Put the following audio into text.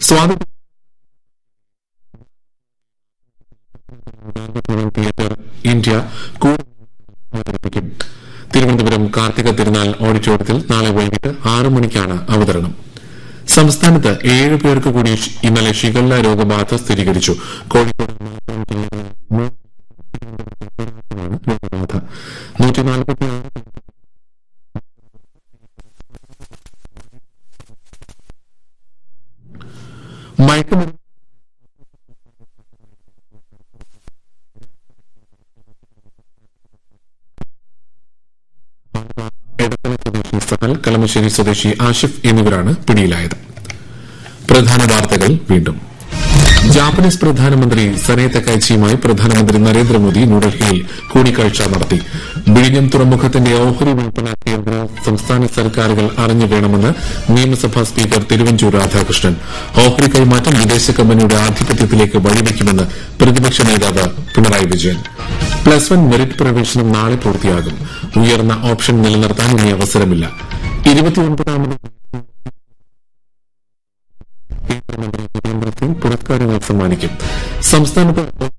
സ്വാതന്ത്ര്യ theatre India കൂടുതൽ അവതരിപ്പിക്കും തിരുവനന്തപുരം കാർത്തിക തിരുനാൾ ഓഡിറ്റോറിയത്തിൽ നാളെ വൈകിട്ട് ആറ് മണിക്കാണ് അവതരണം സംസ്ഥാനത്ത് ഏഴ് പേർക്ക് കൂടി ഷ് ഇന്നലെ ഷിഗല്ല രോഗബാധ സ്ഥിരീകരിച്ചു കോഴിക്കോട് മലപ്പുറം ജില്ലകളിൽ മൂന്ന് പേർക്കാണ് രോഗബാധ നൂറ്റിനാൽപ്പത്തിയാറ് മയക്കുമരുന്ന് എടത്തല സ്വദേശി സഹൽ കളമശ്ശേരി സ്വദേശി ആഷിഫ് എന്നിവരാണ് പിടിയിലായത് പ്രധാന വാർത്തകൾ വീണ്ടും ജാപ്പനീസ് പ്രധാനമന്ത്രി സനെ തക്കാച്ചിയുമായി പ്രധാനമന്ത്രി നരേന്ദ്രമോദി ന്യൂഡൽഹിയിൽ കൂടിക്കാഴ്ച നടത്തി വിഴിഞ്ഞം തുറമുഖത്തിന്റെ ഓഹരി വിൽപ്പന കേന്ദ്രം സംസ്ഥാന സർക്കാരുകൾ അറിഞ്ഞു വേണമെന്ന് നിയമസഭാ സ്പീക്കർ തിരുവഞ്ചൂർ രാധാകൃഷ്ണൻ ഓഹരി കൈമാറ്റം വിദേശ കമ്പനിയുടെ ആധിപത്യത്തിലേക്ക് വഴിവെക്കുമെന്ന് പ്രതിപക്ഷ നേതാവ് Pinarayi Vijayan plus one merit പ്രവേശനം നാളെ പൂർത്തിയാകും ഉയർന്ന ഓപ്ഷൻ നിലനിർത്താൻ ഇനി അവസരമില്ല ഇരുപത്തിയൊൻപതാമത് കേന്ദ്രമന്ത്രി ജിതേന്ദ്ര സിംഗ് പുരസ്കാരങ്ങൾ സമ്മാനിക്കും സംസ്ഥാനത്ത്